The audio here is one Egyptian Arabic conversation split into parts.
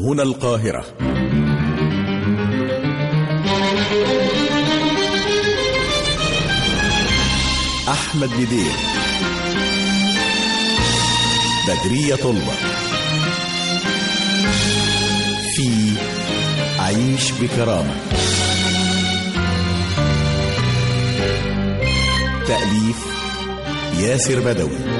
هنا القاهرة أحمد بدير بدرية طلبة في عيش بكرامة تأليف ياسر بدوي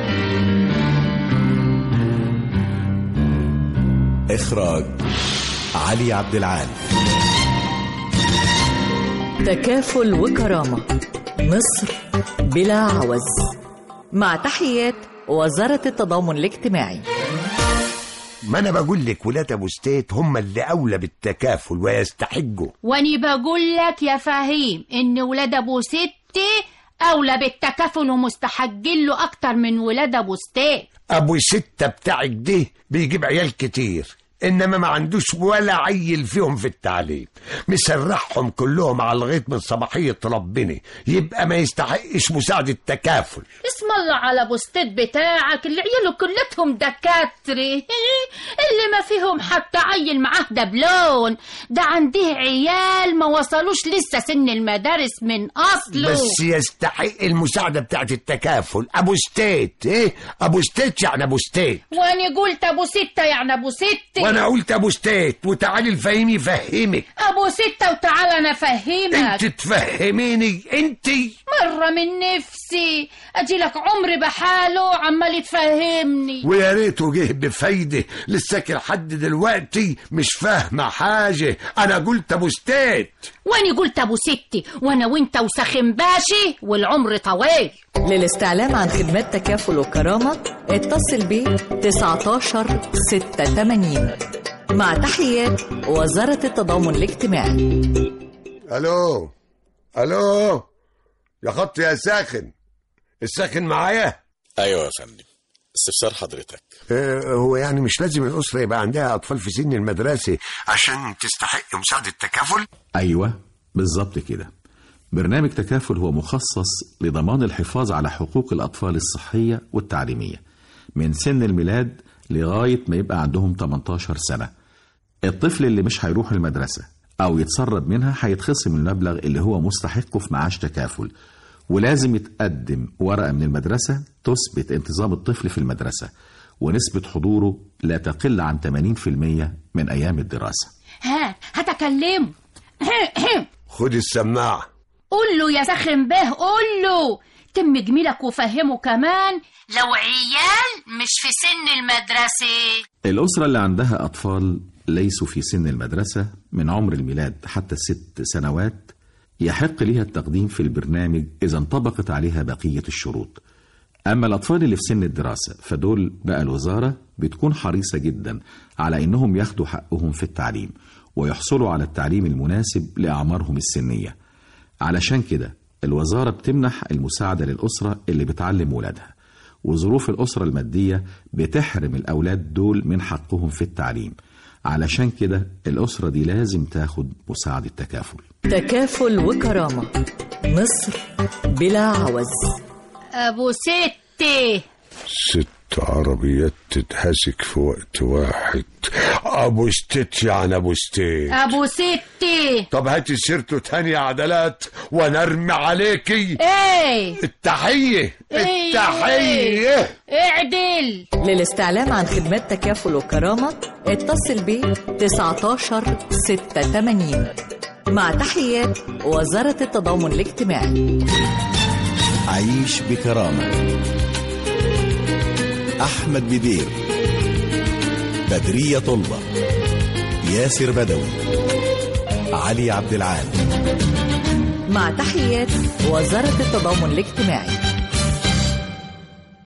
إخراج علي عبد العال تكافل وكرامة مصر بلا عوز مع تحيات وزارة التضامن الاجتماعي ما انا بقول لك ولاد ابو ستيت هم اللي اولى بالتكافل ويستحقوا واني بقول لك يا فهيم ان ولاد ابو ستي اولى بالتكافل ومستحقين له اكتر من ولاد ابو ستي ابو ستة بتاعك ده بيجيب عيال كتير انما ما عندوش ولا عيل فيهم في التعليم مسرحهم كلهم على الغيط من صباحية ربنا يبقى ما يستحقش مساعدة تكافل اسم الله على ابو ستيت بتاعك اللي عياله كلتهم دكاترة اللي ما فيهم حتى عيل معاه دبلون ده عنده عيال ما وصلوش لسه سن المدارس من اصله بس يستحق المساعدة بتاعت التكافل ابو ستيت ايه ابو ستيت يعني ابو ستيت واني قلت ابو ستة يعني ابو ستة وانا قلت ابو ستيت وتعالي الفهيم يفهمك ابو ستة وتعالى انا افهمك انت تفهميني انت مرة من نفسي اجي لك عمري بحاله عمال تفهمني ويا ريته جه بفايدة لساك لحد دلوقتي مش فاهمة حاجة أنا قلت أبو ستيت واني قلت ابو ستي وانا وانت وسخن باشي والعمر طويل للاستعلام عن خدمات تكافل وكرامة اتصل ب 19 86 مع تحيات وزارة التضامن الاجتماعي ألو ألو يا خط يا ساخن الساخن معايا ايوه يا فندم استفسار حضرتك آه هو يعني مش لازم الأسرة يبقى عندها أطفال في سن المدرسة عشان تستحق مساعدة تكافل أيوة بالظبط كده برنامج تكافل هو مخصص لضمان الحفاظ على حقوق الأطفال الصحية والتعليمية من سن الميلاد لغاية ما يبقى عندهم 18 سنة الطفل اللي مش هيروح المدرسة أو يتسرب منها هيتخصم المبلغ اللي هو مستحقه في معاش تكافل ولازم يتقدم ورقة من المدرسة تثبت انتظام الطفل في المدرسة ونسبة حضوره لا تقل عن 80% من أيام الدراسة ها هتكلمه خد السماعة قول له يا سخن به قول له تم جميلك وفهمه كمان لو عيال مش في سن المدرسة الأسرة اللي عندها أطفال ليسوا في سن المدرسة من عمر الميلاد حتى الست سنوات يحق لها التقديم في البرنامج إذا انطبقت عليها بقية الشروط أما الأطفال اللي في سن الدراسة فدول بقى الوزارة بتكون حريصة جدا على إنهم ياخدوا حقهم في التعليم ويحصلوا على التعليم المناسب لأعمارهم السنية علشان كده الوزارة بتمنح المساعدة للأسرة اللي بتعلم ولادها وظروف الأسرة المادية بتحرم الأولاد دول من حقهم في التعليم علشان كده الأسرة دي لازم تاخد مساعدة تكافل تكافل وكرامة مصر بلا عوز ابو ستي ست عربيات تتهسك في وقت واحد أبو ستيت يعني أبو ستيت ابو ستي طب هاتي سيرته تاني يا عدلات وانا ارمي عليكي ايه التحية إيه. التحية اعدل للاستعلام عن خدمات تكافل وكرامة اتصل ب 19 86 مع تحيات وزارة التضامن الاجتماعي عيش بكرامة أحمد بدير بدرية طلبة ياسر بدوي علي عبد العال مع تحيات وزارة التضامن الاجتماعي